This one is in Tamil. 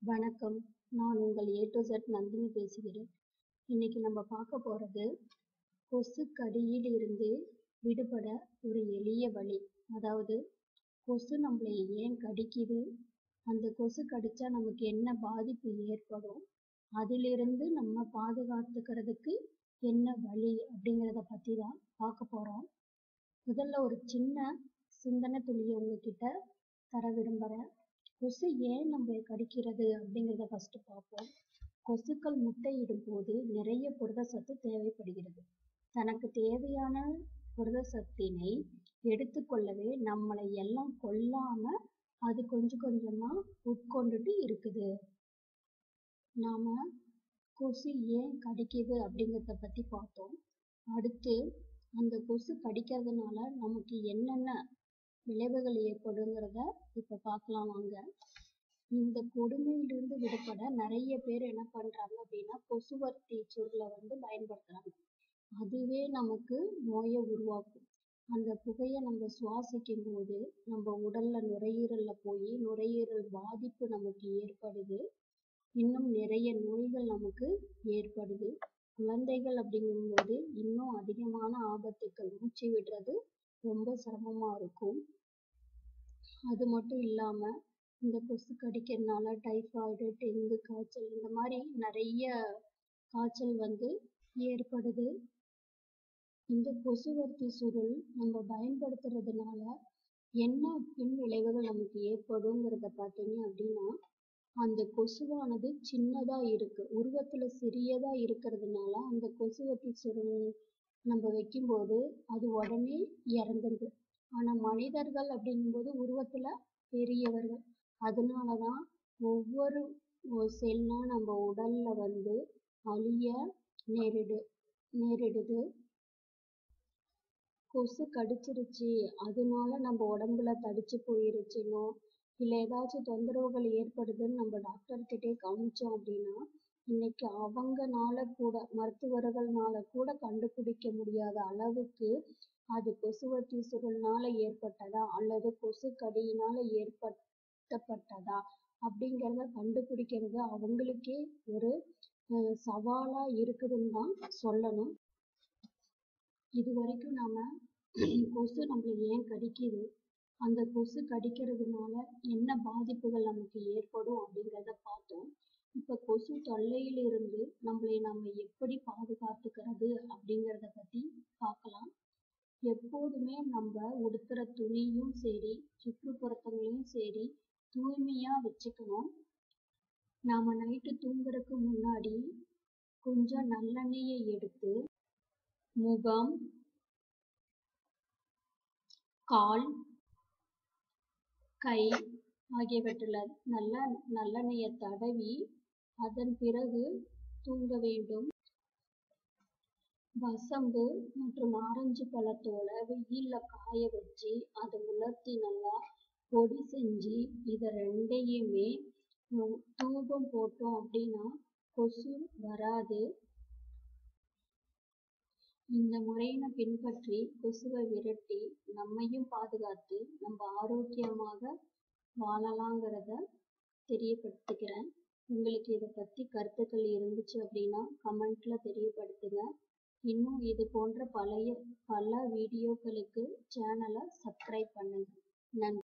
வணக்கம் நான் உங்கள் ஏ டு ஜெட் நந்தினி பேசுகிறேன் இன்னைக்கு நம்ம பார்க்க போகிறது கொசு கடியில் இருந்து விடுபட ஒரு எளிய வழி அதாவது கொசு நம்மளை ஏன் கடிக்குது அந்த கொசு கடித்தா நமக்கு என்ன பாதிப்பு ஏற்படும் அதிலிருந்து நம்ம பாதுகாத்துக்கிறதுக்கு என்ன வழி அப்படிங்கிறத பற்றி தான் பார்க்க போகிறோம் முதல்ல ஒரு சின்ன சிந்தனை துளியை உங்ககிட்ட தர விரும்புகிறேன் கொசு ஏன் நம்மளை கடிக்கிறது அப்படிங்கிறத ஃபஸ்ட்டு பார்ப்போம் கொசுக்கள் முட்டையிடும் போது நிறைய புரதச்சத்து தேவைப்படுகிறது தனக்கு தேவையான புரதச்சத்தினை எடுத்துக்கொள்ளவே நம்மளை எல்லாம் கொல்லாம அது கொஞ்சம் கொஞ்சமா உட்கொண்டுட்டு இருக்குது நாம கொசு ஏன் கடிக்குது அப்படிங்கிறத பத்தி பார்த்தோம் அடுத்து அந்த கொசு கடிக்கிறதுனால நமக்கு என்னென்ன விளைவுகள் ஏற்படுங்கிறத இப்போ பார்க்கலாம் வாங்க இந்த கொடுமையிலிருந்து விடுபட நிறைய பேர் என்ன பண்றாங்க அப்படின்னா கொசுவர்த்தி சுருளை வந்து பயன்படுத்துறாங்க அதுவே நமக்கு நோயை உருவாக்கும் அந்த புகையை நம்ம சுவாசிக்கும் போது நம்ம உடல்ல நுரையீரல்ல போய் நுரையீரல் பாதிப்பு நமக்கு ஏற்படுது இன்னும் நிறைய நோய்கள் நமக்கு ஏற்படுது குழந்தைகள் அப்படிங்கும்போது இன்னும் அதிகமான ஆபத்துக்கள் மூச்சு விடுறது ரொம்ப சிரமமா இருக்கும் அது மட்டும் இல்லாம இந்த கொசு கடிக்கிறதுனால டைஃபாய்டு டெங்கு காய்ச்சல் இந்த மாதிரி நிறைய காய்ச்சல் வந்து ஏற்படுது இந்த கொசுவர்த்தி சுருள் நம்ம பயன்படுத்துறதுனால என்ன பின் விளைவுகள் நமக்கு ஏற்படுங்கிறத பார்த்தீங்க அப்படின்னா அந்த கொசுவானது சின்னதா இருக்கு உருவத்துல சிறியதா இருக்கிறதுனால அந்த கொசுவர்த்தி சுருள் நம்ம வைக்கும்போது அது உடனே இறந்துருது ஆனா மனிதர்கள் அப்படிங்கும்போது உருவத்துல பெரியவர்கள் அதனாலதான் ஒவ்வொரு செல்லா நம்ம உடல்ல வந்து அழிய நேரிடு நேரிடுது கொசு கடிச்சிருச்சு அதனால நம்ம உடம்புல தடிச்சு போயிருச்சுன்னோ இல்ல ஏதாச்சும் தொந்தரவுகள் ஏற்படுதுன்னு நம்ம டாக்டர் கிட்டே காமிச்சோம் அப்படின்னா இன்னைக்கு அவங்கனால கூட மருத்துவர்கள்னால கூட கண்டுபிடிக்க முடியாத அளவுக்கு அது கொசுவர்த்தி சுருள்னால ஏற்பட்டதா அல்லது கொசு கடியினால ஏற்படுத்தப்பட்டதா அப்படிங்கிறத கண்டுபிடிக்கிறது அவங்களுக்கே ஒரு சவாலா இருக்குதுன்னு தான் சொல்லணும் இது வரைக்கும் நாம கொசு நம்மளை ஏன் கடிக்குது அந்த கொசு கடிக்கிறதுனால என்ன பாதிப்புகள் நமக்கு ஏற்படும் அப்படிங்கிறத பார்த்தோம் இப்ப கொசு தொல்லையிலிருந்து நம்மளை நம்ம எப்படி பாதுகாத்துக்கிறது அப்படிங்கிறத பத்தி பார்க்கலாம் எப்போதுமே நம்ம உடுத்துற துணியும் சரி சுற்றுப்புறத்தங்களையும் சரி தூய்மையா வச்சுக்கணும் நாம நைட்டு தூங்குறதுக்கு முன்னாடி கொஞ்சம் நல்லெண்ணெயை எடுத்து முகம் கால் கை ஆகியவற்றில் நல்ல நல்லெண்ணெயை தடவி அதன் பிறகு தூங்க வேண்டும் வசம்பு மற்றும் ஆரஞ்சு பழத்தோல வெயில்ல காய வச்சு அதை உலர்த்தி நல்லா பொடி செஞ்சு இதை ரெண்டையுமே தூபம் போட்டோம் அப்படின்னா கொசு வராது இந்த முறையினை பின்பற்றி கொசுவை விரட்டி நம்மையும் பாதுகாத்து நம்ம ஆரோக்கியமாக வாழலாங்கிறத தெரியப்படுத்திக்கிறேன் உங்களுக்கு இதை பற்றி கருத்துக்கள் இருந்துச்சு அப்படின்னா கமெண்ட்ல தெரியப்படுத்துங்க இன்னும் இது போன்ற பழைய பல வீடியோக்களுக்கு சேனலை சப்ஸ்கிரைப் பண்ணுங்க நன்றி